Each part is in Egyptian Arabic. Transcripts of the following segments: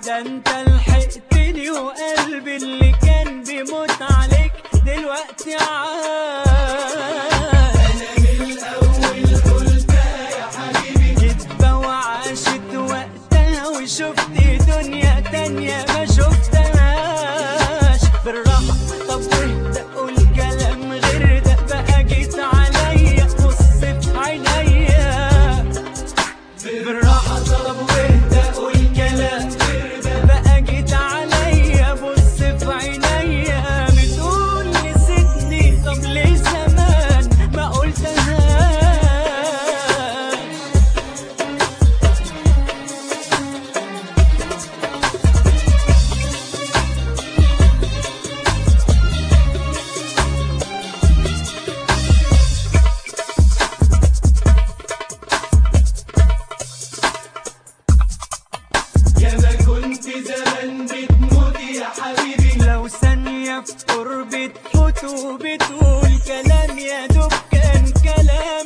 ده انت لحقتني وقلبي اللي كان بيموت عليك دلوقتي عاش كدبة وعاشت وقتها وشفت دنيا تانية ما شفتهاش بالراحة طب واهدى قول كلام غير ده بقى جيت عليا بص في عينيا بالراحة طب واهدى قول كلام غير ده بقى جيت عليا بص في عينيا بتقول نسيتني طب ليه زمان ما قلتهاش يا ما كنت زمان بتموت يا حبيبي لو ثانية في قرب تفوت وبتقول كلام يا دوب كان كلام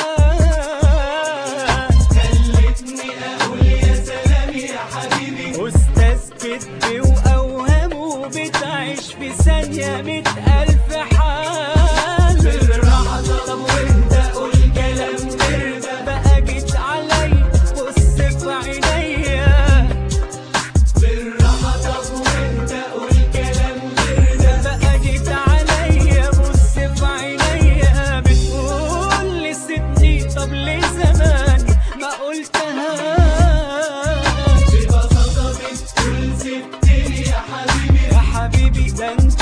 اتقال خلتني اقول يا سلام يا حبيبي أستاذ كدب وأوهام وبتعيش في ثانية مية ألف حال بالراحة طب واهدى قول كلام غير ده بقى جيت علي بص في عينيا بالراحة طب واهدى قول كلام غير ده بقى جيت عليا بص في عينيا بتقول نسيتني طب ليه زمان ما قلتهاش ببساطة بتقول سبتني يا حبيبي يا حبيبي ده انت